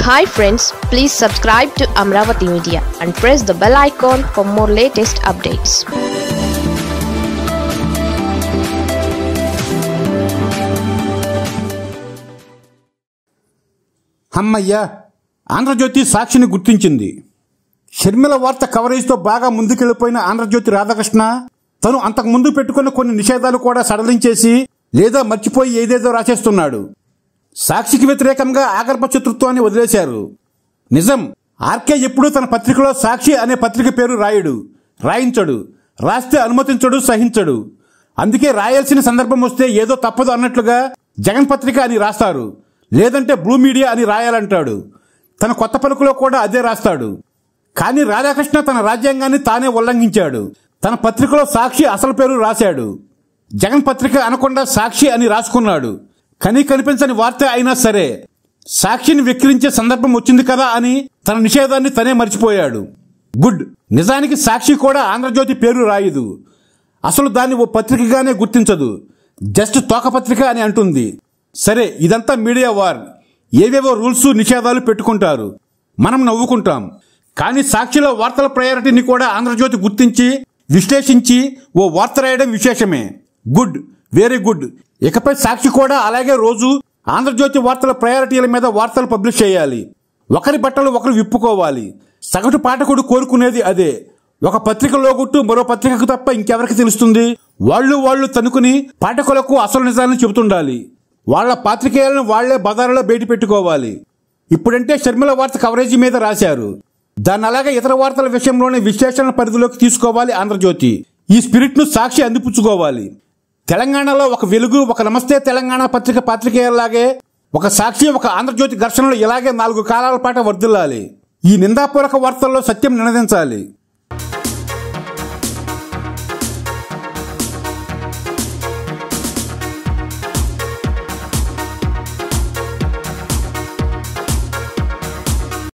hi friends please subscribe to Amaravati media and press the bell icon for more latest updates హమ్మయ్య ఆంధ్రజ్యోతి సాక్షిని గుర్తించింది షర్మిల వార్త కవరేజ్తో బాగా ముందుకెళ్లిపోయిన ఆంధ్రజ్యోతి రాధాకృష్ణ తను అంతకు ముందు పెట్టుకున్న కొన్ని నిషేధాలు కూడా సడలించేసి లేదా మర్చిపోయి ఏదేదో రాసేస్తున్నాడు సాక్షికి వ్యతిరేకంగా ఆగర్భ శత్రుత్వాన్ని వదిలేశారు నిజం ఆర్కే ఎప్పుడూ తన పత్రికలో సాక్షి అనే పత్రిక పేరు రాయడు రాయించడు రాస్తే అనుమతించడు సహించడు అందుకే రాయాల్సిన సందర్భం వస్తే ఏదో తప్పదు అన్నట్లుగా జగన్ పత్రిక అని రాస్తారు లేదంటే బ్లూ మీడియా అని రాయాలంటాడు తన కొత్త పలుకులో కూడా అదే రాస్తాడు కానీ రాధాకృష్ణ తన రాజ్యాంగాన్ని తానే ఉల్లంఘించాడు తన పత్రికలో సాక్షి అసలు పేరు రాశాడు జగన్ పత్రిక అనకుండా సాక్షి అని రాసుకున్నాడు కనీ కనిపించని వార్త అయినా సరే సాక్షిని వెక్కిరించే సందర్భం వచ్చింది కదా అని తన నిషేధాన్ని తనే మర్చిపోయాడు గుడ్ నిజానికి సాక్షి కూడా ఆంధ్రజ్యోతి పేరు రాయదు అసలు దాన్ని ఓ పత్రికగానే గుర్తించదు జస్ట్ తోకపత్రిక అని అంటుంది సరే ఇదంతా మీడియా వార్ ఏవేవో రూల్స్ నిషేధాలు పెట్టుకుంటారు మనం నవ్వుకుంటాం కానీ సాక్షిలో వార్తల ప్రయారిటీని కూడా ఆంధ్రజ్యోతి గుర్తించి విశ్లేషించి ఓ వార్త రాయడం విశేషమే గుడ్ వెరీ గుడ్ ఇకపై సాక్షి కూడా అలాగే రోజు ఆంధ్రజ్యోతి వార్తల ప్రయారిటీల మీద వార్తలు పబ్లిష్ చేయాలి ఒకరి బట్టలు ఒకరు విప్పుకోవాలి సగటు పాఠకుడు కోరుకునేది అదే ఒక పత్రిక లోగుట్టు మరో పత్రికకు తప్ప ఇంకెవరికి తెలుస్తుంది వాళ్ళు వాళ్ళు తనుకుని పాఠకులకు అసలు నిజాన్ని చెబుతుండాలి వాళ్ళ పాత్రికేయులను వాళ్లే బజారులో బయట పెట్టుకోవాలి ఇప్పుడంటే షర్మిల వార్త కవరేజీ మీద రాశారు దాన్ని అలాగే ఇతర వార్తల విషయంలోనే విశ్లేషణ పరిధిలోకి తీసుకోవాలి ఆంధ్రజ్యోతి ఈ స్పిరిట్ ను సాక్షి అందిపుచ్చుకోవాలి తెలంగాణలో ఒక వెలుగు ఒక నమస్తే తెలంగాణ పత్రిక పాత్రికేయులాగే ఒక సాక్షి ఒక ఆంధ్రజ్యోతి ఘర్షణలు ఇలాగే నాలుగు కాలాల పాటు వర్దిల్లాలి ఈ నిందాపూరక వార్తల్లో సత్యం నినదించాలి